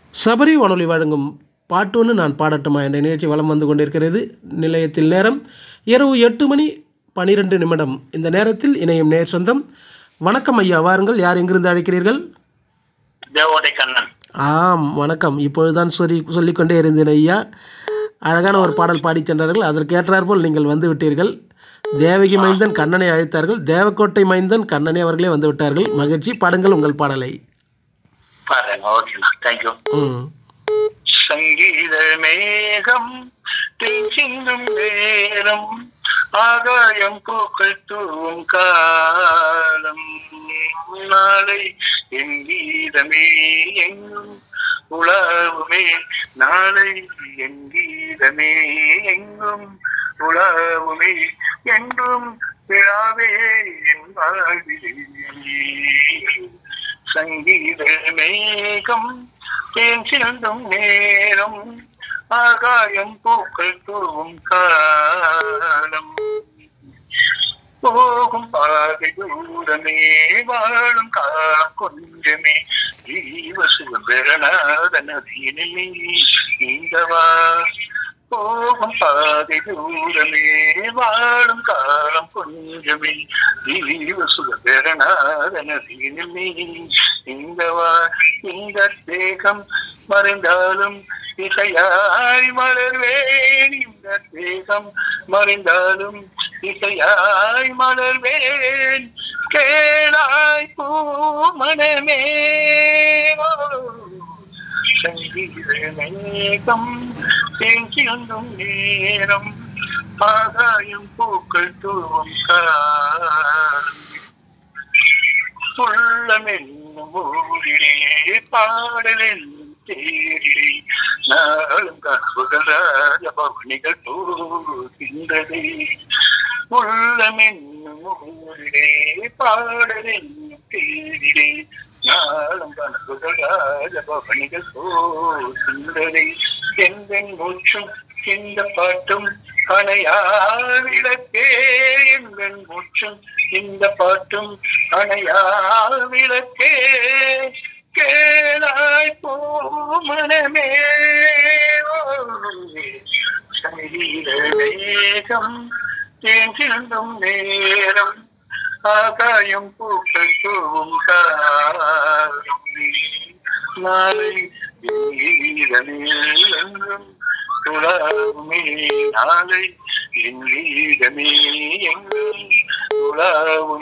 சபரி வானொலி வழங்கும் பாட்டொன்று நான் பாடட்டுமா என்ற நிகழ்ச்சி வலம் வந்து கொண்டிருக்கிறது நிலையத்தில் நேரம் இரவு எட்டு மணி பனிரெண்டு நிமிடம் இந்த நேரத்தில் இணையும் நேர் சொந்தம் வணக்கம் ஐயா வாருங்கள் யார் எங்கிருந்து அழைக்கிறீர்கள் தேவோடை கண்ணன் ஆம் வணக்கம் இப்பொழுதுதான் சொல்லி சொல்லிக்கொண்டே இருந்தேன் ஐயா அழகான ஒரு பாடல் பாடிச் சென்றார்கள் அதற்கேற்றாற்போல் நீங்கள் வந்து விட்டீர்கள் தேவகி மைந்தன் கண்ணனை அழைத்தார்கள் தேவக்கோட்டை மைந்தன் கண்ணனை அவர்களே வந்து விட்டார்கள் மகிழ்ச்சி பாடுங்கள் உங்கள் பாடலை பாருங்க ஓகேண்ணா தேங்க்யூ ம் சங்கீத மேகம் சிந்தும் நேரம் ஆகாயம் பூக்கள் தூவும் காலம் நாளை என் கீதமே எங்கும் உலாவுமே நாளை என் கீதமே எங்கும் உலாவுமே என்றும் விழாவே என் வாழ்விலே சங்கீத மேகம் தேன் சிந்தும் நேரம் ஆகாயம் பூக்கள் தூவும் காலம் போகும் பாதை தூரமே வாழும் காலம் கொஞ்சமே ஜீவசுபரணாத நதியினில் நீந்தவா போகும் பாதை தூரமே வாழும் காலம் கொஞ்சமே ஜீவசுபரணாத நதியினில் நீந்தவா இந்த தேகம் மறைந்தாலும் இசையாய் மலர்வேன் இந்த தேகம் மறைந்தாலும் இசையாய் மலர்வேன் கேளாய் பூமணமே சங்கீதமேகம் தேங்கியும் நேரம் ஆகாயம் பூக்கள் தூவும் காலம் உள்ளமென்னும் ஊரிலே பாடலில் தேரிலே நாளும் கனவுகள் ராஜபவனிகள் போகின்றதே உள்ளமென்னும் ஊரிலே பாடலில் தேரிலே நாளும் கனவுகள் ராஜபவனிகள் போகின்றதே எந்தன் மூச்சும் இந்த பாட்டும் அணையாவிளக்கே எந்தன் மூச்சும் இந்த பாட்டும் அணையாவிளக்கே கேளாய் பூமனமே சரீரம் தேங்கிருந்தும் நேரம் ஆகாயம் பூக்கள் தூவும் காலம் நாளை எங்கும் துளாவுமே நாளை என் வீரமே எங்கும் துளாவும்